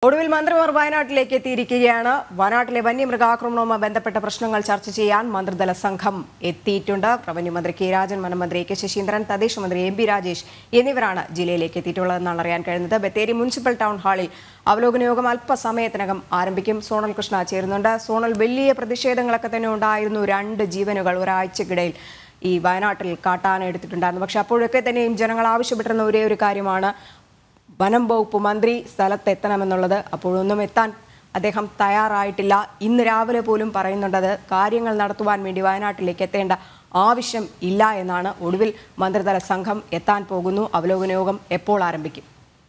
ഒടുവിൽ മന്ത്രിമാർ വയനാട്ടിലേക്ക് എത്തിയിരിക്കുകയാണ് വയനാട്ടിലെ വന്യമൃഗാക്രമണവുമായി ബന്ധപ്പെട്ട പ്രശ്നങ്ങൾ ചർച്ച ചെയ്യാൻ മന്ത്രിതല സംഘം എത്തിയിട്ടുണ്ട് റവന്യൂ മന്ത്രി കെ രാജൻ വനമന്ത്രി കെ ശശീന്ദ്രൻ തദ്ദേശ മന്ത്രി എം പി രാജേഷ് എന്നിവരാണ് ജില്ലയിലേക്ക് എത്തിയിട്ടുള്ളതെന്നാണ് അറിയാൻ കഴിയുന്നത് ബത്തേരി മുനിസിപ്പൽ ടൗൺ ഹാളിൽ അവലോകന യോഗം അല്പസമയത്തിനകം ആരംഭിക്കും സോണൽ കൃഷ്ണ ചേരുന്നുണ്ട് സോണൽ വലിയ പ്രതിഷേധങ്ങളൊക്കെ തന്നെ ഉണ്ടായിരുന്നു രണ്ട് ജീവനുകൾ ഒരാഴ്ചക്കിടയിൽ ഈ വയനാട്ടിൽ കാട്ടാന എടുത്തിട്ടുണ്ടായിരുന്നു പക്ഷെ അപ്പോഴൊക്കെ തന്നെയും ജനങ്ങൾ ആവശ്യപ്പെട്ടിരുന്ന ഒരേ ഒരു കാര്യമാണ് വനം വകുപ്പ് മന്ത്രി സ്ഥലത്തെത്തണമെന്നുള്ളത് അപ്പോഴൊന്നും എത്താൻ അദ്ദേഹം തയ്യാറായിട്ടില്ല ഇന്ന് രാവിലെ പോലും പറയുന്നുണ്ടത് കാര്യങ്ങൾ നടത്തുവാൻ വേണ്ടി വയനാട്ടിലേക്ക് എത്തേണ്ട ആവശ്യം ഇല്ല എന്നാണ് ഒടുവിൽ മന്ത്രിതല സംഘം എത്താൻ പോകുന്നു അവലോകന യോഗം എപ്പോൾ ആരംഭിക്കും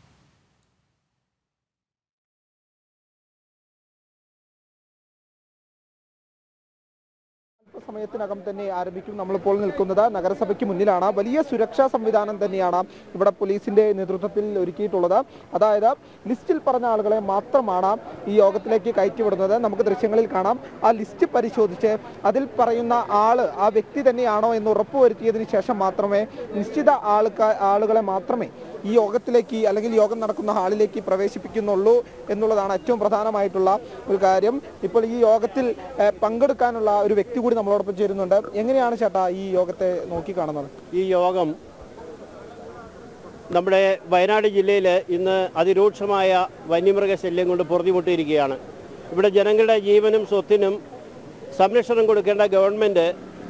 സമയത്തിനകം തന്നെ ആരംഭിക്കും നമ്മളിപ്പോൾ നിൽക്കുന്നത് നഗരസഭയ്ക്ക് മുന്നിലാണ് വലിയ സുരക്ഷാ സംവിധാനം തന്നെയാണ് ഇവിടെ പോലീസിന്റെ നേതൃത്വത്തിൽ ഒരുക്കിയിട്ടുള്ളത് അതായത് ലിസ്റ്റിൽ പറഞ്ഞ ആളുകളെ മാത്രമാണ് ഈ യോഗത്തിലേക്ക് കയറ്റിവിടുന്നത് നമുക്ക് ദൃശ്യങ്ങളിൽ കാണാം ആ ലിസ്റ്റ് പരിശോധിച്ച് അതിൽ പറയുന്ന ആള് ആ വ്യക്തി തന്നെയാണോ എന്ന് ഉറപ്പുവരുത്തിയതിനു ശേഷം മാത്രമേ നിശ്ചിത ആൾക്കാ ആളുകളെ മാത്രമേ ഈ യോഗത്തിലേക്ക് അല്ലെങ്കിൽ യോഗം നടക്കുന്ന ഹാളിലേക്ക് പ്രവേശിപ്പിക്കുന്നുള്ളൂ എന്നുള്ളതാണ് ഏറ്റവും പ്രധാനമായിട്ടുള്ള ഒരു കാര്യം ഇപ്പോൾ ഈ യോഗത്തിൽ ഏഹ്, പങ്കെടുക്കാനുള്ള ഒരു വ്യക്തി കൂടി നമ്മളോടൊപ്പം ചേരുന്നുണ്ട് എങ്ങനെയാണ് ചേട്ടാ ഈ യോഗത്തെ നോക്കിക്കാണുന്നത് ഈ യോഗം നമ്മുടെ വയനാട് ജില്ലയിൽ ഇന്ന് അതിരൂക്ഷമായ വന്യമൃഗ ശല്യം കൊണ്ട് പൊറുതിമുട്ടിയിരിക്കുകയാണ് ഇവിടെ ജനങ്ങളുടെ ജീവനും സ്വത്തിനും സംരക്ഷണം കൊടുക്കേണ്ട ഗവൺമെൻറ്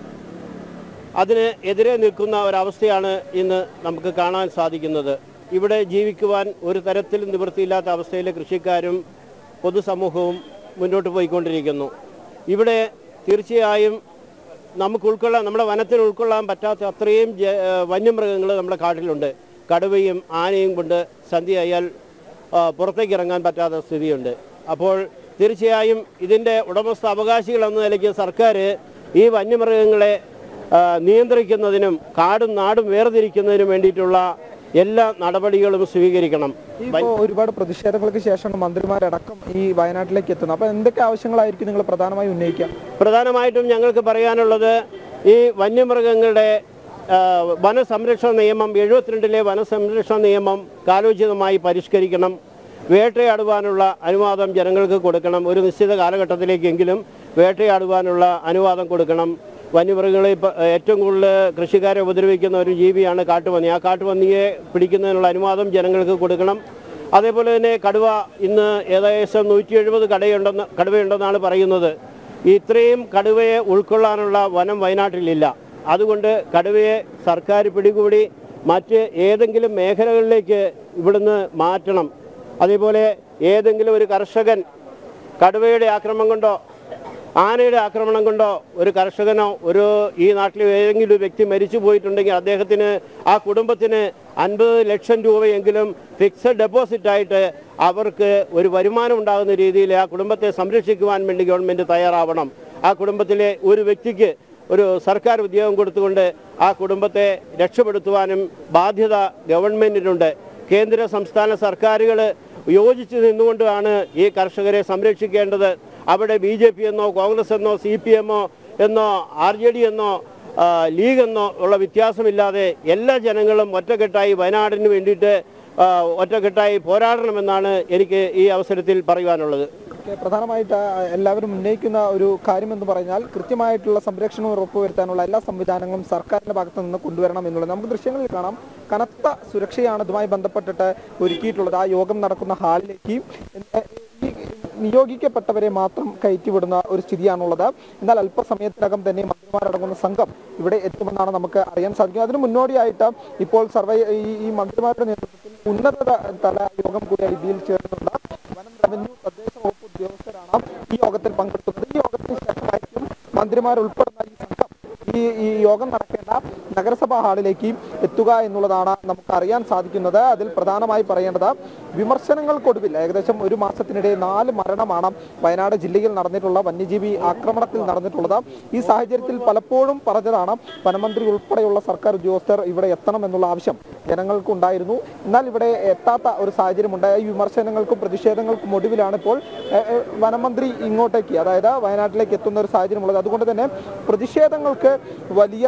അതിന് എതിരെ നിൽക്കുന്ന ഒരവസ്ഥയാണ് ഇന്ന് നമുക്ക് കാണാൻ സാധിക്കുന്നത് ഇവിടെ ജീവിക്കുവാൻ ഒരു തരത്തിലും നിവൃത്തിയില്ലാത്ത അവസ്ഥയിൽ കൃഷിക്കാരും പൊതുസമൂഹവും മുന്നോട്ട് പോയിക്കൊണ്ടിരിക്കുന്നു ഇവിടെ തീർച്ചയായും നമുക്ക് ഉൾക്കൊള്ളാൻ നമ്മുടെ വനത്തിൽ ഉൾക്കൊള്ളാൻ പറ്റാത്ത അത്രയും ജ- ഏഹ് വന്യമൃഗങ്ങൾ നമ്മുടെ കാട്ടിലുണ്ട് കടുവയും ആനയും കൊണ്ട് സന്ധ്യയായാൽ ആ, പുറത്തേക്ക് ഇറങ്ങാൻ പറ്റാത്ത സ്ഥിതിയുണ്ട് അപ്പോൾ തീർച്ചയായും ഇതിൻ്റെ ഉടമസ്ഥ അവകാശികൾ എന്ന നിലയ്ക്ക് സർക്കാർ ഈ വന്യമൃഗങ്ങളെ ആ, നിയന്ത്രിക്കുന്നതിനും കാടും നാടും വേർതിരിക്കുന്നതിനും വേണ്ടിയിട്ടുള്ള എല്ലാ നടപടികളും സ്വീകരിക്കണം ഇപ്പോൾ ഒരുപാട് പ്രതിഷേധങ്ങൾക്ക് ശേഷമാണ് മന്ത്രിമാരടക്കം ഈ വയനാട്ടിലേക്ക് എത്തുന്നത് അപ്പൊ എന്തൊക്കെ ആവശ്യങ്ങളായിരിക്കും നിങ്ങൾ പ്രധാനമായി ഉന്നയിക്കുക പ്രധാനമായിട്ടും ഞങ്ങൾക്ക് പറയാനുള്ളത് ഈ വന്യമൃഗങ്ങളുടെ ആ, വനസംരക്ഷണ നിയമം എഴുപത്തിരണ്ടിലെ വനസംരക്ഷണ നിയമം കാലോചിതമായി പരിഷ്കരിക്കണം വേട്ടയാടുവാനുള്ള അനുവാദം ജനങ്ങൾക്ക് കൊടുക്കണം ഒരു നിശ്ചിത കാലഘട്ടത്തിലേക്കെങ്കിലും വേട്ടയാടുവാനുള്ള അനുവാദം കൊടുക്കണം വന്യമൃഗങ്ങളെ ഇപ്പോൾ ഏറ്റവും കൂടുതൽ കൃഷിക്കാരെ ഉപദ്രവിക്കുന്ന ഒരു ജീവിയാണ് കാട്ടുപന്നി ആ കാട്ടുപന്നിയെ പിടിക്കുന്നതിനുള്ള അനുവാദം ജനങ്ങൾക്ക് കൊടുക്കണം അതേപോലെ തന്നെ കടുവ ഇന്ന് ഏകദേശം നൂറ്റി എഴുപത് കടയുണ്ടെന്ന് കടുവയുണ്ടെന്നാണ് പറയുന്നത് ഇത്രയും കടുവയെ ഉൾക്കൊള്ളാനുള്ള വനം വയനാട്ടിലില്ല അതുകൊണ്ട് കടുവയെ സർക്കാർ പിടികൂടി മറ്റ് ഏതെങ്കിലും മേഖലകളിലേക്ക് ഇവിടുന്ന് മാറ്റണം അതേപോലെ ഏതെങ്കിലും ഒരു കർഷകൻ കടുവയുടെ ആക്രമണം കൊണ്ടോ ആനയുടെ ആക്രമണം കൊണ്ടോ ഒരു കർഷകനോ ഒരു ഈ നാട്ടിലെ ഏതെങ്കിലും ഒരു വ്യക്തി മരിച്ചു പോയിട്ടുണ്ടെങ്കിൽ അദ്ദേഹത്തിന് ആ കുടുംബത്തിന് അൻപത് ലക്ഷം രൂപയെങ്കിലും ഫിക്സഡ് ഡെപ്പോസിറ്റ് ആയിട്ട് അവർക്ക് ഒരു വരുമാനം ഉണ്ടാകുന്ന രീതിയിൽ ആ കുടുംബത്തെ സംരക്ഷിക്കുവാൻ വേണ്ടി ഗവൺമെൻറ് തയ്യാറാവണം ആ കുടുംബത്തിലെ ഒരു വ്യക്തിക്ക് ഒരു സർക്കാർ ഉദ്യോഗം കൊടുത്തുകൊണ്ട് ആ കുടുംബത്തെ രക്ഷപ്പെടുത്തുവാനും ബാധ്യത ഗവൺമെൻറ്റിനുണ്ട് കേന്ദ്ര സംസ്ഥാന സർക്കാരുകൾ യോജിച്ച് നിന്നുകൊണ്ടാണ് ഈ കർഷകരെ സംരക്ഷിക്കേണ്ടത് അവിടെ ബി ജെ പി എന്നോ കോൺഗ്രസ് എന്നോ സി പി എമ്മോ എന്നോ ആർ ജെ ഡി എന്നോ ആ, ലീഗ് എന്നോ ഉള്ള വ്യത്യാസമില്ലാതെ എല്ലാ ജനങ്ങളും ഒറ്റക്കെട്ടായി വയനാടിന് വേണ്ടിയിട്ട് ആ, ഒറ്റക്കെട്ടായി പോരാടണമെന്നാണ് എനിക്ക് ഈ അവസരത്തിൽ പറയുവാനുള്ളത് ഓക്കെ, പ്രധാനമായിട്ട് ആ, എല്ലാവരും ഉന്നയിക്കുന്ന ഒരു കാര്യം എന്ന് പറഞ്ഞാൽ കൃത്യമായിട്ടുള്ള സംരക്ഷണം ഉറപ്പുവരുത്താനുള്ള എല്ലാ സംവിധാനങ്ങളും സർക്കാരിന്റെ ഭാഗത്ത് നിന്ന് കൊണ്ടുവരണം എന്നുള്ളത് നമുക്ക് ദൃശ്യങ്ങളിൽ കാണാം കനത്ത സുരക്ഷയാണ് ഇതുമായി ബന്ധപ്പെട്ടിട്ട് ഒരുക്കിയിട്ടുള്ളത് ആ യോഗം നടക്കുന്ന ഹാളിലേക്ക് ഇന്ന് ഈ നിയോഗിക്കപ്പെട്ടവരെ മാത്രം കയറ്റിവിടുന്ന ഒരു സ്ഥിതിയാണുള്ളത് എന്നാൽ അല്പസമയത്തിനകം തന്നെ മന്ത്രിമാരടങ്ങുന്ന സംഘം ഇവിടെ എത്തുമെന്നാണ് നമുക്ക് അറിയാൻ സാധിക്കുന്നത് അതിന് മുന്നോടിയായിട്ട് ഇപ്പോൾ സർവേ ഈ ഈ മന്ത്രിമാരുടെ നേതൃത്വത്തിൽ ഉന്നത തല യോഗം കൂടി ഇതിൽ ചേർന്നുള്ള വനം റവന്യൂ തദ്ദേശ വകുപ്പ് ഉദ്യോഗസ്ഥരാണ് ഈ യോഗത്തിൽ പങ്കെടുക്കുന്നത് ഈ യോഗത്തിന് ശേഷമായിരിക്കും മന്ത്രിമാർ ഉൾപ്പെടുന്ന ഈ സംഘം ഈ ഈ യോഗം നടക്കേണ്ട നഗരസഭാ ഹാളിലേക്ക് എത്തുക എന്നുള്ളതാണ് നമുക്ക് അറിയാൻ സാധിക്കുന്നത് അതിൽ പ്രധാനമായി പറയേണ്ടത് വിമർശനങ്ങൾക്കൊടുവിൽ ഏകദേശം ഒരു മാസത്തിനിടെ നാല് മരണമാണ് വയനാട് ജില്ലയിൽ നടന്നിട്ടുള്ള വന്യജീവി ആക്രമണത്തിൽ നടന്നിട്ടുള്ളത് ഈ സാഹചര്യത്തിൽ പലപ്പോഴും പറഞ്ഞതാണ് വനമന്ത്രി ഉൾപ്പെടെയുള്ള സർക്കാർ ഉദ്യോഗസ്ഥർ ഇവിടെ എത്തണം എന്നുള്ള ആവശ്യം ജനങ്ങൾക്കുണ്ടായിരുന്നു എന്നാൽ ഇവിടെ എത്താത്ത ഒരു സാഹചര്യമുണ്ട് ഈ വിമർശനങ്ങൾക്കും പ്രതിഷേധങ്ങൾക്കും ഒടുവിലാണ് ഇപ്പോൾ ഏഹ്, ഏഹ്, വനമന്ത്രി ഇങ്ങോട്ടേക്ക് അതായത് വയനാട്ടിലേക്ക് എത്തുന്ന ഒരു സാഹചര്യമുള്ളത് അതുകൊണ്ട് തന്നെ പ്രതിഷേധങ്ങൾക്ക് വലിയ സാധ്യതകൾ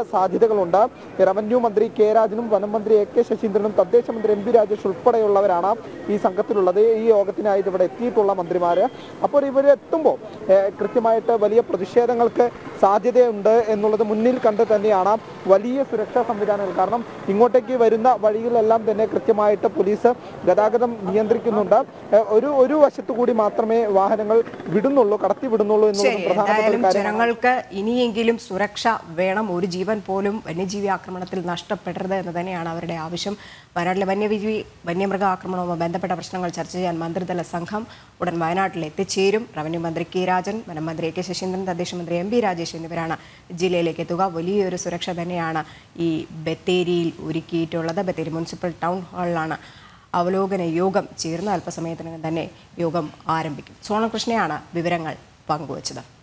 സാധ്യതകളുണ്ട് റവന്യൂ മന്ത്രി കെ രാജനും വനം മന്ത്രി എ കെ ശശീന്ദ്രനും തദ്ദേശ മന്ത്രി എം പി രാജേഷ് ഉൾപ്പെടെയുള്ളവരാണ് ഈ സംഘത്തിലുള്ളത് ഈ യോഗത്തിനായിട്ട് ഇവിടെ എത്തിയിട്ടുള്ള മന്ത്രിമാര് അപ്പോൾ ഇവർ എത്തുമ്പോൾ കൃത്യമായിട്ട് വലിയ പ്രതിഷേധങ്ങൾക്ക് സാധ്യതയുണ്ട് എന്നുള്ളത് മുന്നിൽ കണ്ട് തന്നെയാണ് വലിയ സുരക്ഷാ സംവിധാനങ്ങൾ കാരണം ഇങ്ങോട്ടേക്ക് വരുന്ന വഴിയിലെല്ലാം തന്നെ കൃത്യമായിട്ട് പോലീസ് ഗതാഗതം നിയന്ത്രിക്കുന്നുണ്ട് ഏഹ് ഒരു ഒരു വശത്തു കൂടി മാത്രമേ വാഹനങ്ങൾ വിടുന്നുള്ളൂ കടത്തി വിടുന്നുള്ളൂ എന്നുള്ളത് ശരി പ്രധാനപ്പെട്ട ഒരു എന്തായാലും കാര്യമാണ് ജനങ്ങൾക്ക് ഇനിയെങ്കിലും സുരക്ഷ വേണം ഒരു ജീവൻ പോലും വന്യജീവി ആക്രമണത്തിൽ നഷ്ടപ്പെടരുത് എന്ന് തന്നെയാണ് അവരുടെ ആവശ്യം വയനാട്ടിലെ വന്യജീവി വന്യമൃഗ ആക്രമണവുമായി ബന്ധപ്പെട്ട പ്രശ്നങ്ങൾ ചർച്ച ചെയ്യാൻ മന്ത്രിതല സംഘം ഉടൻ വയനാട്ടിൽ എത്തിച്ചേരും റവന്യൂ മന്ത്രി കെ രാജൻ വനം മന്ത്രി എ കെ ശശീന്ദ്രൻ തദ്ദേശ മന്ത്രി എം പി രാജേഷ് എന്നിവരാണ് ജില്ലയിലേക്ക് എത്തുക വലിയൊരു സുരക്ഷ തന്നെയാണ് ഈ ബത്തേരിയിൽ ഒരുക്കിയിട്ടുള്ളത് ബത്തേരി മുനിസിപ്പൽ ടൗൺ ഹാളിലാണ് അവലോകന യോഗം ചേർന്ന് അല്പസമയത്തിനകം തന്നെ യോഗം ആരംഭിക്കും സോണകൃഷ്ണയാണ് വിവരങ്ങൾ പങ്കുവച്ചത്